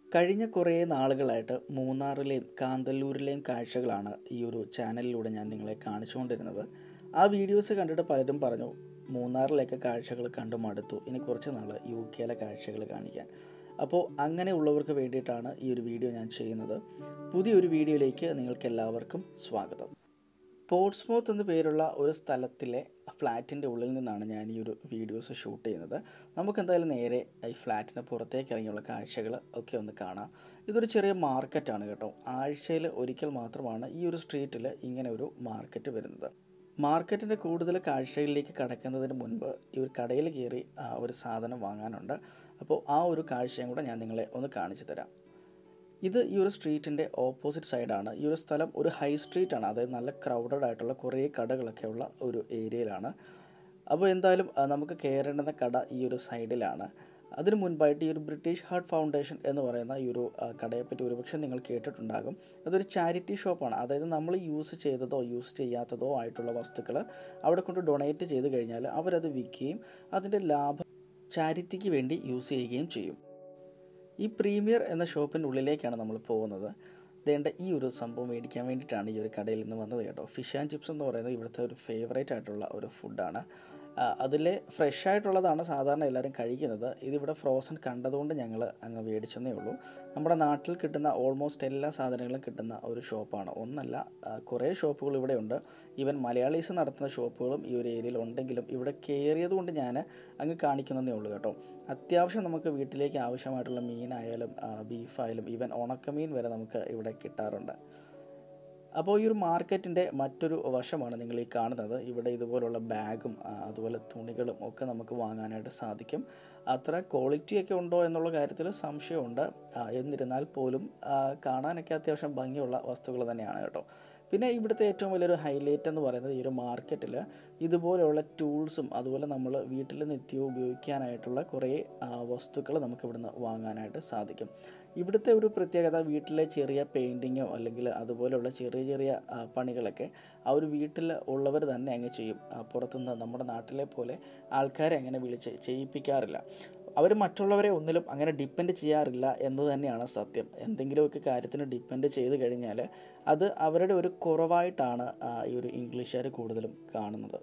കഴിഞ്ഞ കുറേ നാളുകളായിട്ട് മൂന്നാറിലെയും കാന്തല്ലൂരിലെയും കാഴ്ചകളാണ് ഈ ഒരു ചാനലിലൂടെ ഞാൻ നിങ്ങളെ കാണിച്ചുകൊണ്ടിരുന്നത് ആ വീഡിയോസ് കണ്ടിട്ട് പലരും പറഞ്ഞു മൂന്നാറിലേക്ക് കാഴ്ചകൾ കണ്ടു മടുത്തു ഇനി കുറച്ച് നാൾ യു കെയിലെ കാഴ്ചകൾ കാണിക്കാൻ അപ്പോൾ അങ്ങനെയുള്ളവർക്ക് വേണ്ടിയിട്ടാണ് ഈ ഒരു വീഡിയോ ഞാൻ ചെയ്യുന്നത് പുതിയൊരു വീഡിയോയിലേക്ക് നിങ്ങൾക്ക് എല്ലാവർക്കും സ്വാഗതം പോർട്സ്മൗത്ത് എന്ന പേരുള്ള ഒരു സ്ഥലത്തിലെ ഫ്ലാറ്റിൻ്റെ ഉള്ളിൽ നിന്നാണ് ഞാൻ ഈ ഒരു വീഡിയോസ് ഷൂട്ട് ചെയ്യുന്നത് നമുക്ക് എന്തായാലും നേരെ ഈ ഫ്ലാറ്റിന് പുറത്തേക്ക് ഇറങ്ങിയുള്ള കാഴ്ചകൾ ഒക്കെ ഒന്ന് കാണാം ഇതൊരു ചെറിയ മാർക്കറ്റാണ് കേട്ടോ ആഴ്ചയിൽ ഒരിക്കൽ മാത്രമാണ് ഈ ഒരു സ്ട്രീറ്റിൽ ഇങ്ങനെ ഒരു മാർക്കറ്റ് വരുന്നത് മാർക്കറ്റിൻ്റെ കൂടുതൽ കാഴ്ചകളിലേക്ക് കടക്കുന്നതിന് മുൻപ് ഈ ഒരു കടയിൽ കയറി ആ, ഒരു സാധനം വാങ്ങാനുണ്ട് അപ്പോൾ ആ ഒരു കാഴ്ചയും കൂടെ ഞാൻ നിങ്ങളെ ഒന്ന് കാണിച്ചു തരാം ഇത് ഈ ഒരു സ്ട്രീറ്റിൻ്റെ ഓപ്പോസിറ്റ് സൈഡാണ് ഈ ഒരു സ്ഥലം ഒരു ഹൈ സ്ട്രീറ്റ് ആണ് അതായത് നല്ല ക്രൗഡഡ് ആയിട്ടുള്ള കുറേ കടകളൊക്കെ ഉള്ള ഒരു ഏരിയയിലാണ് അപ്പോൾ എന്തായാലും ആ, നമുക്ക് കയറേണ്ടുന്ന കട ഈ ഒരു സൈഡിലാണ് അതിനു മുൻപായിട്ട് ഈ ഒരു ബ്രിട്ടീഷ് ഹാർട്ട് ഫൗണ്ടേഷൻ എന്ന് പറയുന്ന ഈ ഒരു ആ, കടയെപ്പറ്റി ഒരുപക്ഷെ നിങ്ങൾ കേട്ടിട്ടുണ്ടാകും അതൊരു ചാരിറ്റി ഷോപ്പാണ് അതായത് നമ്മൾ യൂസ് ചെയ്തതോ യൂസ് ചെയ്യാത്തതോ ആയിട്ടുള്ള വസ്തുക്കൾ അവിടെ കൊണ്ട് ഡൊണേറ്റ് ചെയ്ത് കഴിഞ്ഞാൽ അവരത് വിൽക്കുകയും അതിൻ്റെ ലാഭം ചാരിറ്റിക്ക് വേണ്ടി യൂസ് ചെയ്യുകയും ചെയ്യും ഈ പ്രീമിയർ എന്ന ഷോപ്പിൻ്റെ ഉള്ളിലേക്കാണ് നമ്മൾ പോകുന്നത് വേണ്ട ഈ ഒരു സംഭവം മേടിക്കാൻ വേണ്ടിയിട്ടാണ് ഈ ഒരു കടയിൽ നിന്ന് വന്നത് കേട്ടോ ഫിഷ് ആൻഡ് ചിപ്സ് എന്ന് പറയുന്നത് ഇവിടുത്തെ ഒരു ഫേവറേറ്റ് ആയിട്ടുള്ള ഒരു ഫുഡാണ് അതിൽ ഫ്രഷ് ആയിട്ടുള്ളതാണ് സാധാരണ എല്ലാവരും കഴിക്കുന്നത് ഇതിവിടെ ഫ്രോസൺ കണ്ടതുകൊണ്ട് ഞങ്ങൾ അങ്ങ് മേടിച്ചെന്നേ ഉള്ളൂ നമ്മുടെ നാട്ടിൽ കിട്ടുന്ന ഓൾമോസ്റ്റ് എല്ലാ സാധനങ്ങളും കിട്ടുന്ന ഒരു ഷോപ്പാണ് ഒന്നല്ല ആ, കുറേ ഷോപ്പുകൾ ഇവിടെ ഉണ്ട് ഈവൻ മലയാളീസ് നടത്തുന്ന ഷോപ്പുകളും ഈ ഒരു ഏരിയയിൽ ഉണ്ടെങ്കിലും ഇവിടെ കയറിയത് കൊണ്ട് ഞാൻ അങ്ങ് കാണിക്കുന്നതേ ഉള്ളൂ കേട്ടോ അത്യാവശ്യം നമുക്ക് വീട്ടിലേക്ക് ആവശ്യമായിട്ടുള്ള മീനായാലും ആ, ബീഫായാലും ഈവൻ ഉണക്കമീൻ വരെ നമുക്ക് ഇവിടെ കിട്ടാറുണ്ട് അപ്പോൾ ഈ ഒരു മാർക്കറ്റിൻ്റെ മറ്റൊരു വശമാണ് നിങ്ങൾ ഈ കാണുന്നത് ഇവിടെ ഇതുപോലുള്ള ബാഗും ആ, അതുപോലെ തുണികളും ഒക്കെ നമുക്ക് വാങ്ങാനായിട്ട് സാധിക്കും അത്ര ക്വാളിറ്റിയൊക്കെ ഉണ്ടോ എന്നുള്ള കാര്യത്തിൽ സംശയമുണ്ട് ആ, എന്നിരുന്നാൽ പോലും ആ, കാണാനൊക്കെ അത്യാവശ്യം ഭംഗിയുള്ള വസ്തുക്കൾ തന്നെയാണ് കേട്ടോ പിന്നെ ഇവിടുത്തെ ഏറ്റവും വലിയൊരു ഹൈലൈറ്റ് എന്ന് പറയുന്നത് ഈ ഒരു മാർക്കറ്റിൽ ഇതുപോലെയുള്ള ടൂൾസും അതുപോലെ നമ്മൾ വീട്ടിൽ നിത്യവും ഉപയോഗിക്കാനായിട്ടുള്ള കുറേ വസ്തുക്കൾ നമുക്ക് ഇവിടുന്ന് വാങ്ങാനായിട്ട് സാധിക്കും ഇവിടുത്തെ ഒരു പ്രത്യേകത വീട്ടിലെ ചെറിയ പെയിൻറ്റിങ്ങോ അല്ലെങ്കിൽ അതുപോലെയുള്ള ചെറിയ ചെറിയ ആ, പണികളൊക്കെ ആ ഒരു വീട്ടിൽ ഉള്ളവർ തന്നെ അങ്ങ് ചെയ്യും ആ, പുറത്തുനിന്ന് നമ്മുടെ നാട്ടിലെ പോലെ ആൾക്കാരെ അങ്ങനെ വിളിച്ച് ചെയ്യിപ്പിക്കാറില്ല അവർ മറ്റുള്ളവരെ ഒന്നിലും അങ്ങനെ ഡിപ്പെൻഡ് ചെയ്യാറില്ല എന്ന് തന്നെയാണ് സത്യം എന്തെങ്കിലുമൊക്കെ കാര്യത്തിന് ഡിപ്പെൻഡ് ചെയ്ത് കഴിഞ്ഞാൽ അത് അവരുടെ ഒരു കുറവായിട്ടാണ് ആ, ഈ ഒരു ഇംഗ്ലീഷുകാർ കൂടുതലും കാണുന്നത്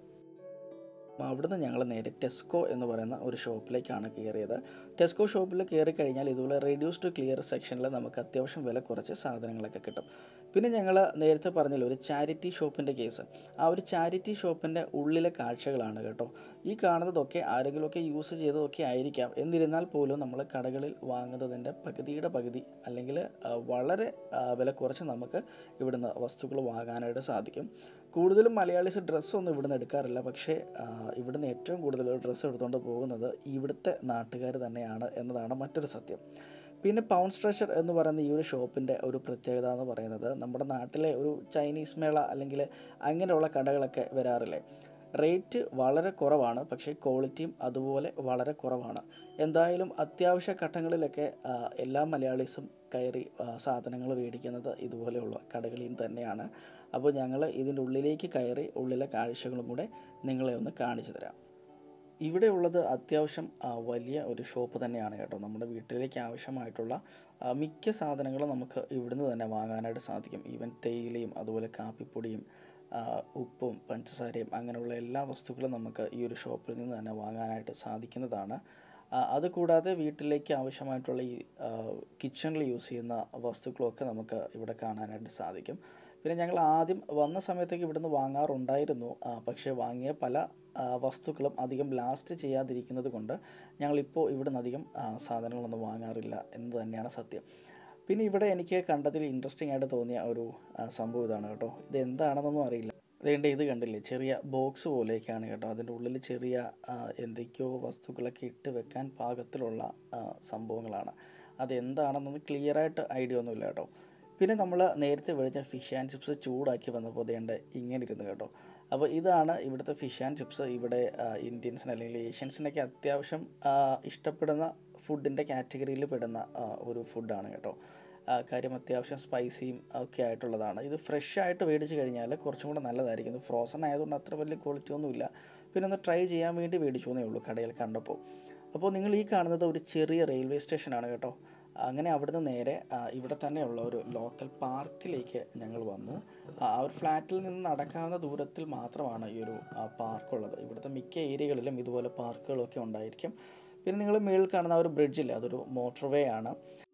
അപ്പോൾ അവിടുന്ന് ഞങ്ങൾ നേരെ ടെസ്കോ എന്ന് പറയുന്ന ഒരു ഷോപ്പിലേക്കാണ് കയറിയത് ടെസ്കോ ഷോപ്പിൽ കയറി കഴിഞ്ഞാൽ ഇതുപോലെ റെഡ്യൂസ്ഡ് ക്ലിയർ സെക്ഷനിൽ നമുക്ക് അത്യാവശ്യം വില കുറച്ച് സാധനങ്ങളൊക്കെ കിട്ടും പിന്നെ ഞങ്ങൾ നേരത്തെ പറഞ്ഞല്ലോ ഒരു ചാരിറ്റി ഷോപ്പിൻ്റെ കേസ് ആ ഒരു ചാരിറ്റി ഷോപ്പിൻ്റെ ഉള്ളിലെ കാഴ്ചകളാണ് കേട്ടോ ഈ കാണുന്നതൊക്കെ ആരെങ്കിലുമൊക്കെ യൂസ് ചെയ്തതൊക്കെ ആയിരിക്കാം എന്നിരുന്നാൽ പോലും നമ്മൾ കടകളിൽ വാങ്ങുന്നതിൻ്റെ പകുതിയുടെ പകുതി അല്ലെങ്കിൽ ആ, വളരെ ആ, വില കുറച്ച് നമുക്ക് ഇവിടുന്ന് വസ്തുക്കൾ വാങ്ങാനായിട്ട് സാധിക്കും കൂടുതലും മലയാളീസ് ഡ്രസ്സൊന്നും ഇവിടുന്ന് എടുക്കാറില്ല പക്ഷേ ആ, ഇവിടുന്ന് ഏറ്റവും കൂടുതൽ ഡ്രസ്സ് എടുത്തുകൊണ്ട് പോകുന്നത് ഇവിടുത്തെ നാട്ടുകാർ തന്നെയാണ് എന്നതാണ് മറ്റൊരു സത്യം പിന്നെ പൗണ്ട് സ്ട്രഷർ എന്ന് പറയുന്ന ഈ ഒരു ഷോപ്പിൻ്റെ ഒരു പ്രത്യേകത എന്ന് പറയുന്നത് നമ്മുടെ നാട്ടിലെ ഒരു ചൈനീസ് മേള അല്ലെങ്കിൽ അങ്ങനെയുള്ള കടകളൊക്കെ വരാറില്ലേ റേറ്റ് വളരെ കുറവാണ് പക്ഷേ ക്വാളിറ്റിയും അതുപോലെ വളരെ കുറവാണ് എന്തായാലും അത്യാവശ്യ ഘട്ടങ്ങളിലൊക്കെ ആ, എല്ലാ മലയാളീസും കയറി സാധനങ്ങൾ മേടിക്കുന്നത് ഇതുപോലെയുള്ള കടകളിൽ നിന്ന് തന്നെയാണ് അപ്പോൾ ഞങ്ങൾ ഇതിൻ്റെ ഉള്ളിലേക്ക് കയറി ഉള്ളിലെ കാഴ്ചകളും കൂടെ നിങ്ങളെ ഒന്ന് കാണിച്ചു തരാം ഇവിടെ ഉള്ളത് അത്യാവശ്യം ആ, വലിയ ഒരു ഷോപ്പ് തന്നെയാണ് കേട്ടോ നമ്മുടെ വീട്ടിലേക്ക് ആവശ്യമായിട്ടുള്ള ആ, മിക്ക സാധനങ്ങളും നമുക്ക് ഇവിടുന്ന് തന്നെ വാങ്ങാനായിട്ട് സാധിക്കും ഈവൻ തേയിലയും അതുപോലെ കാപ്പിപ്പൊടിയും ആ, ഉപ്പും പഞ്ചസാരയും അങ്ങനെയുള്ള എല്ലാ വസ്തുക്കളും നമുക്ക് ഈ ഒരു ഷോപ്പിൽ നിന്ന് തന്നെ വാങ്ങാനായിട്ട് സാധിക്കുന്നതാണ് ആ, അതുകൂടാതെ വീട്ടിലേക്ക് ആവശ്യമായിട്ടുള്ള ഈ കിച്ചണിൽ യൂസ് ചെയ്യുന്ന വസ്തുക്കളൊക്കെ നമുക്ക് ഇവിടെ കാണാനായിട്ട് സാധിക്കും പിന്നെ ഞങ്ങൾ ആദ്യം വന്ന സമയത്തേക്ക് ഇവിടുന്ന് വാങ്ങാറുണ്ടായിരുന്നു ആ, പക്ഷേ വാങ്ങിയ പല ആ, വസ്തുക്കളും അധികം ലാസ്റ്റ് ചെയ്യാതിരിക്കുന്നത് കൊണ്ട് ഞങ്ങളിപ്പോൾ ഇവിടുന്ന് അധികം ആ, സാധനങ്ങളൊന്നും വാങ്ങാറില്ല എന്ന് തന്നെയാണ് സത്യം പിന്നെ ഇവിടെ എനിക്ക് കണ്ടതിൽ ഇൻട്രസ്റ്റിംഗ് ആയിട്ട് തോന്നിയ ഒരു ആ, സംഭവം ഇതാണ് കേട്ടോ ഇത് എന്താണെന്നൊന്നും അറിയില്ല അതേണ്ട ഇത് കണ്ടില്ലേ ചെറിയ ബോക്സ് പോലെയൊക്കെയാണ് കേട്ടോ അതിൻ്റെ ഉള്ളിൽ ചെറിയ ആ, എന്തൊക്കെയോ വസ്തുക്കളൊക്കെ ഇട്ട് വെക്കാൻ പാകത്തിലുള്ള ആ, സംഭവങ്ങളാണ് അതെന്താണെന്നൊന്നും ക്ലിയറായിട്ട് ഐഡിയ ഒന്നുമില്ല കേട്ടോ പിന്നെ നമ്മൾ നേരത്തെ മേടിച്ച ഫിഷ് ആൻഡ് ചിപ്സ് ചൂടാക്കി വന്നപ്പോൾ അതേണ്ട ഇങ്ങനെ ഇരുന്ന് കേട്ടോ അപ്പോൾ ഇതാണ് ഇവിടുത്തെ ഫിഷ് ആൻഡ് ചിപ്സ് ഇവിടെ ആ, ഇന്ത്യൻസിന് അല്ലെങ്കിൽ ഏഷ്യൻസിനൊക്കെ അത്യാവശ്യം ആ, ഇഷ്ടപ്പെടുന്ന ഫുഡിൻ്റെ കാറ്റഗറിയിൽ പെടുന്ന ആ, ഒരു ഫുഡാണ് കേട്ടോ ആ, കാര്യം അത്യാവശ്യം സ്പൈസിയും ഒക്കെ ആയിട്ടുള്ളതാണ് ഇത് ഫ്രഷ് ആയിട്ട് മേടിച്ച് കഴിഞ്ഞാൽ കുറച്ചും കൂടെ നല്ലതായിരിക്കും ഇത് ഫ്രോസൺ ആയതുകൊണ്ട് അത്ര വലിയ ക്വാളിറ്റി ഒന്നുമില്ല പിന്നെ ഒന്ന് ട്രൈ ചെയ്യാൻ വേണ്ടി മേടിച്ചു എന്നേ ഉള്ളൂ കടയിൽ കണ്ടപ്പോൾ അപ്പോൾ നിങ്ങൾ ഈ കാണുന്നത് ഒരു ചെറിയ റെയിൽവേ സ്റ്റേഷനാണ് കേട്ടോ അങ്ങനെ അവിടുന്ന് നേരെ ആ, ഇവിടെ തന്നെയുള്ള ഒരു ലോക്കൽ പാർക്കിലേക്ക് ഞങ്ങൾ വന്നു ആ ആ ഒരു ഫ്ലാറ്റിൽ നിന്ന് നടക്കാവുന്ന ദൂരത്തിൽ മാത്രമാണ് ഈ ഒരു ആ, പാർക്കുള്ളത് ഇവിടുത്തെ മിക്ക ഏരിയകളിലും ഇതുപോലെ പാർക്കുകളൊക്കെ ഉണ്ടായിരിക്കും പിന്നെ നിങ്ങൾ മേളിൽ കാണുന്ന ആ ഒരു ബ്രിഡ്ജില്ല അതൊരു മോട്ടോർ വേ ആണ്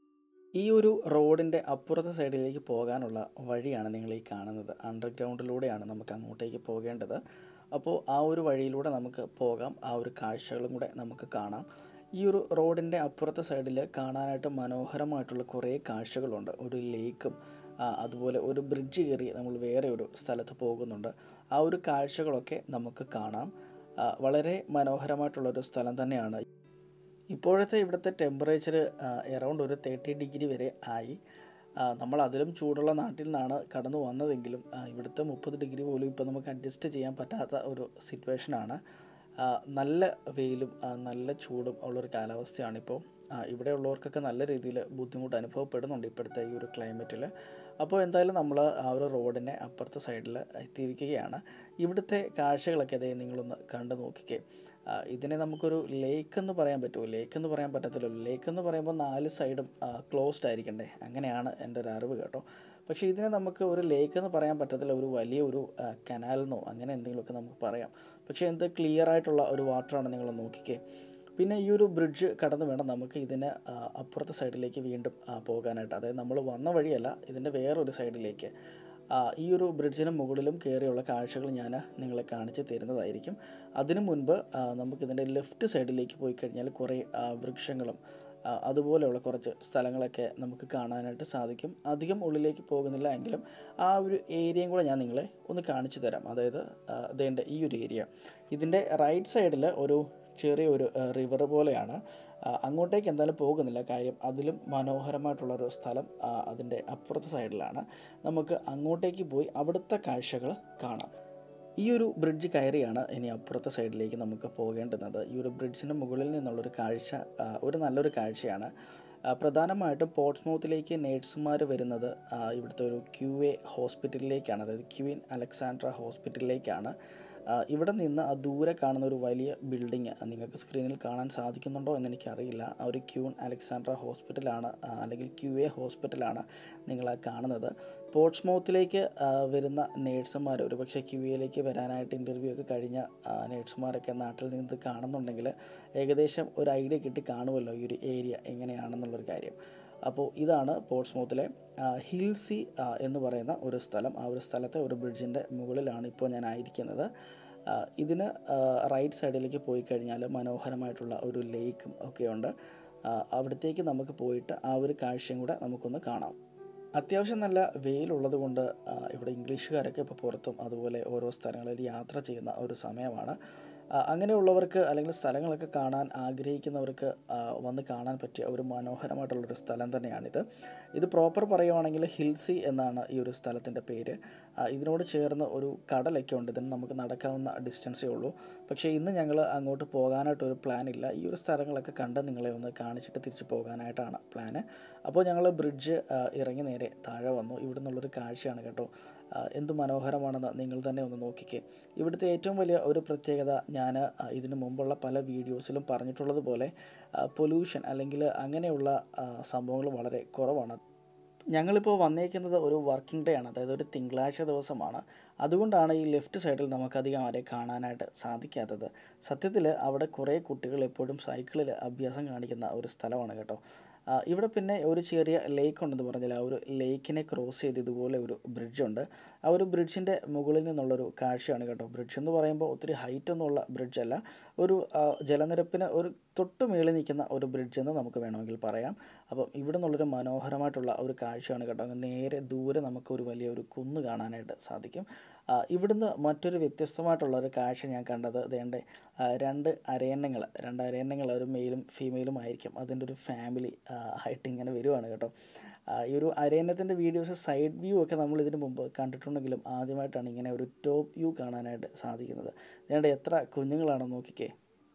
ഈ ഒരു റോഡിൻ്റെ അപ്പുറത്തെ സൈഡിലേക്ക് പോകാനുള്ള വഴിയാണ് നിങ്ങൾ ഈ കാണുന്നത് അണ്ടർഗ്രൗണ്ടിലൂടെയാണ് നമുക്ക് അങ്ങോട്ടേക്ക് പോകേണ്ടത് അപ്പോൾ ആ ഒരു വഴിയിലൂടെ നമുക്ക് പോകാം ആ ഒരു കാഴ്ചകളും കൂടെ നമുക്ക് കാണാം ഈ ഒരു റോഡിൻ്റെ അപ്പുറത്തെ സൈഡിൽ കാണാനായിട്ട് മനോഹരമായിട്ടുള്ള കുറേ കാഴ്ചകളുണ്ട് ഒരു ലേക്കും ആ, അതുപോലെ ഒരു ബ്രിഡ്ജ് കയറി നമ്മൾ വേറെ ഒരു സ്ഥലത്ത് പോകുന്നുണ്ട് ആ ഒരു കാഴ്ചകളൊക്കെ നമുക്ക് കാണാം ആ, വളരെ മനോഹരമായിട്ടുള്ളൊരു സ്ഥലം തന്നെയാണ് ഇപ്പോഴത്തെ ഇവിടുത്തെ ടെമ്പറേച്ചർ എറൗണ്ട് ഒരു തേർട്ടി ഡിഗ്രി വരെ ആയി ആ, നമ്മൾ അതിലും ചൂടുള്ള നാട്ടിൽ നിന്നാണ് കടന്നു വന്നതെങ്കിലും ആ, ഇവിടുത്തെ മുപ്പത് ഡിഗ്രി പോലും ഇപ്പോൾ നമുക്ക് അഡ്ജസ്റ്റ് ചെയ്യാൻ പറ്റാത്ത ഒരു സിറ്റുവേഷനാണ് ആ, നല്ല വെയിലും ആ, നല്ല ചൂടും ഉള്ളൊരു കാലാവസ്ഥയാണിപ്പോൾ ആ, ഇവിടെ ഉള്ളവർക്കൊക്കെ നല്ല രീതിയിൽ ബുദ്ധിമുട്ട് അനുഭവപ്പെടുന്നുണ്ട് ഇപ്പോഴത്തെ ഈ ഒരു ക്ലൈമറ്റിൽ അപ്പോൾ എന്തായാലും നമ്മൾ ആ ഒരു റോഡിൻ്റെ അപ്പുറത്തെ സൈഡിൽ എത്തിയിരിക്കുകയാണ് ഇവിടുത്തെ കാഴ്ചകളൊക്കെ അതേ നിങ്ങളൊന്ന് കണ്ടു നോക്കിക്കേ ആ, ഇതിനെ നമുക്കൊരു ലേക്ക് എന്ന് പറയാൻ പറ്റുമോ ലേക്ക് എന്ന് പറയാൻ പറ്റത്തില്ലല്ലോ ലേക്ക് എന്ന് പറയുമ്പോൾ നാല് സൈഡും ക്ലോസ്ഡ് ആയിരിക്കണ്ടേ അങ്ങനെയാണ് എൻ്റെ ഒരു അറിവ് കേട്ടോ പക്ഷേ ഇതിനെ നമുക്ക് ഒരു ലേക്ക് എന്ന് പറയാൻ പറ്റത്തില്ല ഒരു വലിയ ഒരു കനാലെന്നോ അങ്ങനെ എന്തെങ്കിലുമൊക്കെ നമുക്ക് പറയാം പക്ഷേ എന്ത് ക്ലിയർ ആയിട്ടുള്ള ഒരു വാട്ടറാണ് നിങ്ങൾ നോക്കിക്കേ പിന്നെ ഈ ഒരു ബ്രിഡ്ജ് കടന്ന് വേണം നമുക്ക് ഇതിന് ആ, അപ്പുറത്തെ സൈഡിലേക്ക് വീണ്ടും ആ, പോകാനായിട്ട് അതായത് നമ്മൾ വന്ന വഴിയല്ല ഇതിൻ്റെ വേറൊരു സൈഡിലേക്ക് ആ, ഈ ഒരു ബ്രിഡ്ജിന് മുകളിലും കയറിയുള്ള കാഴ്ചകൾ ഞാൻ നിങ്ങളെ കാണിച്ച് തരുന്നതായിരിക്കും അതിനു മുൻപ് ആ, നമുക്കിതിൻ്റെ ലെഫ്റ്റ് സൈഡിലേക്ക് പോയി കഴിഞ്ഞാൽ കുറേ ആ, വൃക്ഷങ്ങളും ആ, അതുപോലെയുള്ള കുറച്ച് സ്ഥലങ്ങളൊക്കെ നമുക്ക് കാണാനായിട്ട് സാധിക്കും അധികം ഉള്ളിലേക്ക് പോകുന്നില്ല എങ്കിലും ആ ഒരു ഏരിയയും കൂടെ ഞാൻ നിങ്ങളെ ഒന്ന് കാണിച്ചു തരാം അതായത് അതേണ്ട ഈ ഒരു ഏരിയ ഇതിൻ്റെ റൈറ്റ് സൈഡിൽ ഒരു ചെറിയ ഒരു റിവർ പോലെയാണ് ആ, അങ്ങോട്ടേക്ക് എന്തായാലും പോകുന്നില്ല കാര്യം അതിലും മനോഹരമായിട്ടുള്ളൊരു സ്ഥലം ആ, അതിൻ്റെ അപ്പുറത്തെ സൈഡിലാണ് നമുക്ക് അങ്ങോട്ടേക്ക് പോയി അവിടുത്തെ കാഴ്ചകൾ കാണാം ഈ ഒരു ബ്രിഡ്ജ് കയറിയാണ് ഇനി അപ്പുറത്തെ സൈഡിലേക്ക് നമുക്ക് പോകേണ്ടുന്നത് ഈ ഒരു ബ്രിഡ്ജിന് മുകളിൽ നിന്നുള്ളൊരു കാഴ്ച ആ, ഒരു നല്ലൊരു കാഴ്ചയാണ് ആ, പ്രധാനമായിട്ടും പോർട്സ്മൗത്തിലേക്ക് നേഴ്സുമാർ വരുന്നത് ആ, ഇവിടുത്തെ ഒരു ക്യു എ ഹോസ്പിറ്റലിലേക്കാണ് അതായത് ക്യൂൻ അലക്സാൻഡ്ര ഹോസ്പിറ്റലിലേക്കാണ് ആ, ഇവിടെ നിന്ന് ആ ദൂരെ കാണുന്ന ഒരു വലിയ ബിൽഡിങ് നിങ്ങൾക്ക് സ്ക്രീനിൽ കാണാൻ സാധിക്കുന്നുണ്ടോ എന്ന് എനിക്കറിയില്ല ആ ഒരു ക്യൂൺ അലക്സാൻഡ്ര ഹോസ്പിറ്റലാണ് ആ, അല്ലെങ്കിൽ ക്യു എ ഹോസ്പിറ്റലാണ് നിങ്ങൾ ആ കാണുന്നത് പോർട്സ്മൗത്തിലേക്ക് ആ, വരുന്ന നേഴ്സുമാർ ഒരുപക്ഷെ ക്യു എയിലേക്ക് വരാനായിട്ട് ഇൻ്റർവ്യൂ ഒക്കെ കഴിഞ്ഞ ആ, നേഴ്സുമാരൊക്കെ നാട്ടിൽ നിന്ന് കാണുന്നുണ്ടെങ്കിൽ ഏകദേശം ഒരു ഐഡിയ കിട്ടി കാണുമല്ലോ ഈ ഒരു ഏരിയ എങ്ങനെയാണെന്നുള്ളൊരു കാര്യം അപ്പോൾ ഇതാണ് പോർട്സ്മൗത്തിലെ ആ, ഹിൽസി ആ, എന്ന് പറയുന്ന ഒരു സ്ഥലം ആ ഒരു സ്ഥലത്തെ ഒരു ബ്രിഡ്ജിൻ്റെ മുകളിലാണ് ഇപ്പോൾ ഞാൻ ആയിരിക്കുന്നത് ആ, ഇതിന് ആ, റൈറ്റ് സൈഡിലേക്ക് പോയി കഴിഞ്ഞാൽ മനോഹരമായിട്ടുള്ള ഒരു ലേക്കും ഒക്കെ ഉണ്ട് ആ, അവിടത്തേക്ക് നമുക്ക് പോയിട്ട് ആ ഒരു കാഴ്ചയും കൂടെ നമുക്കൊന്ന് കാണാം അത്യാവശ്യം നല്ല വെയിലുള്ളത് കൊണ്ട് ആ, ഇവിടെ ഇംഗ്ലീഷുകാരൊക്കെ ഇപ്പോൾ പുറത്തും അതുപോലെ ഓരോ സ്ഥലങ്ങളിൽ യാത്ര ചെയ്യുന്ന ഒരു സമയമാണ് ആ, അങ്ങനെയുള്ളവർക്ക് അല്ലെങ്കിൽ സ്ഥലങ്ങളൊക്കെ കാണാൻ ആഗ്രഹിക്കുന്നവർക്ക് ആ, വന്ന് കാണാൻ പറ്റിയ ഒരു മനോഹരമായിട്ടുള്ളൊരു സ്ഥലം തന്നെയാണിത് ഇത് പ്രോപ്പർ പറയുവാണെങ്കിൽ ഹിൽസി എന്നാണ് ഈ ഒരു സ്ഥലത്തിൻ്റെ പേര് ആ, ഇതിനോട് ചേർന്ന് ഒരു കടലൊക്കെ ഉണ്ട് ഇതിന് നമുക്ക് നടക്കാവുന്ന ഡിസ്റ്റൻസേ ഉള്ളൂ പക്ഷേ ഇന്ന് ഞങ്ങൾ അങ്ങോട്ട് പോകാനായിട്ടൊരു പ്ലാൻ ഇല്ല ഈ ഒരു സ്ഥലങ്ങളൊക്കെ കണ്ട് നിങ്ങളെ ഒന്ന് കാണിച്ചിട്ട് തിരിച്ച് പോകാനായിട്ടാണ് പ്ലാന് അപ്പോൾ ഞങ്ങൾ ബ്രിഡ്ജ് ആ, ഇറങ്ങി നേരെ താഴെ വന്നു ഇവിടെ നിന്നുള്ളൊരു കാഴ്ചയാണ് കേട്ടോ ആ, എന്ത് മനോഹരമാണെന്ന് നിങ്ങൾ തന്നെ ഒന്ന് നോക്കിക്കേ ഇവിടുത്തെ ഏറ്റവും വലിയ ഒരു പ്രത്യേകത ഞാൻ ഇതിനു മുമ്പുള്ള പല വീഡിയോസിലും പറഞ്ഞിട്ടുള്ളത് പോലെ പൊല്യൂഷൻ അല്ലെങ്കിൽ അങ്ങനെയുള്ള ആ, സംഭവങ്ങൾ വളരെ കുറവാണ് ഞങ്ങളിപ്പോൾ വന്നേക്കുന്നത് ഒരു വർക്കിംഗ് ഡേ ആണ് അതായത് ഒരു തിങ്കളാഴ്ച ദിവസമാണ് അതുകൊണ്ടാണ് ഈ ലെഫ്റ്റ് സൈഡിൽ നമുക്കധികം ആരെ കാണാനായിട്ട് സാധിക്കാത്തത് സത്യത്തിൽ അവിടെ കുറേ കുട്ടികൾ എപ്പോഴും സൈക്കിളിൽ അഭ്യാസം കാണിക്കുന്ന ഒരു സ്ഥലമാണ് കേട്ടോ ആ, ഇവിടെ പിന്നെ ഒരു ചെറിയ ലേക്ക് ഉണ്ടെന്ന് പറഞ്ഞാൽ ആ ഒരു ലേക്കിനെ ക്രോസ് ചെയ്ത് ഇതുപോലെ ഒരു ബ്രിഡ്ജുണ്ട് ആ ഒരു ബ്രിഡ്ജിൻ്റെ മുകളിൽ നിന്നുള്ളൊരു കാഴ്ചയാണ് കേട്ടോ ബ്രിഡ്ജ് എന്ന് പറയുമ്പോൾ ഒത്തിരി ഹൈറ്റ് ഒന്നുമുള്ള ബ്രിഡ്ജല്ല ഒരു ആ, ജലനിരപ്പിന് ഒരു തൊട്ട് മേളിൽ നിൽക്കുന്ന ഒരു ബ്രിഡ്ജ് എന്ന് നമുക്ക് വേണമെങ്കിൽ പറയാം അപ്പം ഇവിടെ നിന്നുള്ളൊരു മനോഹരമായിട്ടുള്ള ഒരു കാഴ്ചയാണ് കേട്ടോ അങ്ങ് നേരെ ദൂരെ നമുക്ക് ഒരു വലിയ ഒരു കുന്ന് കാണാനായിട്ട് സാധിക്കും ആ, ഇവിടുന്ന് മറ്റൊരു വ്യത്യസ്തമായിട്ടുള്ള ഒരു കാഴ്ച ഞാൻ കണ്ടത് ദേണ്ടെ ആ, രണ്ട് അരയന്നങ്ങൾ രണ്ട് അരയന്നങ്ങൾ ഒരു മെയിലും ഫീമെയിലും ആയിരിക്കും അതിൻ്റെ ഒരു ഫാമിലി ആയിട്ട് ഇങ്ങനെ വരുവാണ് കേട്ടോ ആ, ഈ ഒരു അരയന്നത്തിൻ്റെ വീഡിയോസ് സൈഡ് വ്യൂ ഒക്കെ നമ്മൾ ഇതിനു മുമ്പ് കണ്ടിട്ടുണ്ടെങ്കിലും ആദ്യമായിട്ടാണ് ഇങ്ങനെ ഒരു ടോപ്പ് വ്യൂ കാണാനായിട്ട് സാധിക്കുന്നത് ദേണ്ടെ എത്ര കുഞ്ഞുങ്ങളാണെന്ന് നോക്കിക്കേ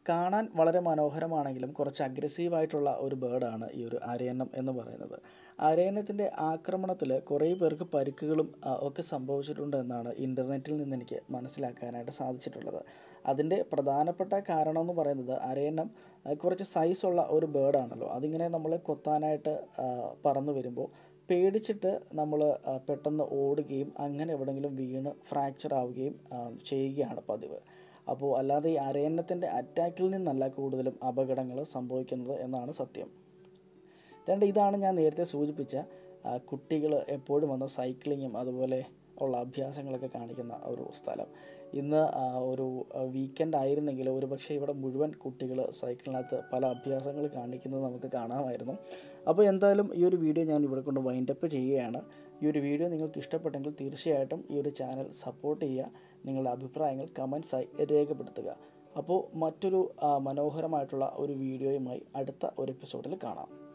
കാണാൻ വളരെ മനോഹരമാണെങ്കിലും കുറച്ച് അഗ്രസീവായിട്ടുള്ള ഒരു ബേർഡാണ് ഈ ഒരു അരയന്നം എന്ന് പറയുന്നത് അരയന്നത്തിൻ്റെ ആക്രമണത്തിൽ കുറേ പേർക്ക് പരിക്കുകളും ആ, ഒക്കെ സംഭവിച്ചിട്ടുണ്ട് എന്നാണ് ഇൻ്റർനെറ്റിൽ നിന്ന് എനിക്ക് മനസ്സിലാക്കാനായിട്ട് സാധിച്ചിട്ടുള്ളത് അതിൻ്റെ പ്രധാനപ്പെട്ട കാരണം എന്ന് പറയുന്നത് അരയന്നം ആ, കുറച്ച് സൈസുള്ള ഒരു ബേർഡാണല്ലോ അതിങ്ങനെ നമ്മളെ കൊത്താനായിട്ട് ആ, പറന്നു വരുമ്പോൾ പേടിച്ചിട്ട് നമ്മൾ പെട്ടെന്ന് ഓടുകയും അങ്ങനെ എവിടെയെങ്കിലും വീണ് ഫ്രാക്ചർ ആവുകയും ആ, ചെയ്യുകയാണ് പതിവ് അപ്പോൾ അല്ലാതെ ഈ അരയന്നത്തിൻ്റെ അറ്റാക്കിൽ നിന്നല്ല കൂടുതലും അപകടങ്ങൾ സംഭവിക്കുന്നത് എന്നാണ് സത്യം രണ്ട് ഇതാണ് ഞാൻ നേരത്തെ സൂചിപ്പിച്ച കുട്ടികൾ എപ്പോഴും വന്ന് സൈക്ലിങ്ങും അതുപോലെ ഉള്ള അഭ്യാസങ്ങളൊക്കെ കാണിക്കുന്ന ഒരു സ്ഥലം ഇന്ന് ആ, ഒരു വീക്കെൻഡ് ആയിരുന്നെങ്കിൽ ഒരു പക്ഷേ ഇവിടെ മുഴുവൻ കുട്ടികൾ സൈക്കിളിനകത്ത് പല അഭ്യാസങ്ങൾ കാണിക്കുന്നത് നമുക്ക് കാണാമായിരുന്നു അപ്പോൾ എന്തായാലും ഈ ഒരു വീഡിയോ ഞാൻ ഇവിടെ കൊണ്ട് വൈൻഡപ്പ് ചെയ്യുകയാണ് ഈ ഒരു വീഡിയോ നിങ്ങൾക്ക് ഇഷ്ടപ്പെട്ടെങ്കിൽ തീർച്ചയായിട്ടും ഈ ഒരു ചാനൽ സപ്പോർട്ട് ചെയ്യുക നിങ്ങളുടെ അഭിപ്രായങ്ങൾ കമൻസായി രേഖപ്പെടുത്തുക അപ്പോൾ മറ്റൊരു ആ, മനോഹരമായിട്ടുള്ള ഒരു വീഡിയോയുമായി അടുത്ത ഒരു എപ്പിസോഡിൽ കാണാം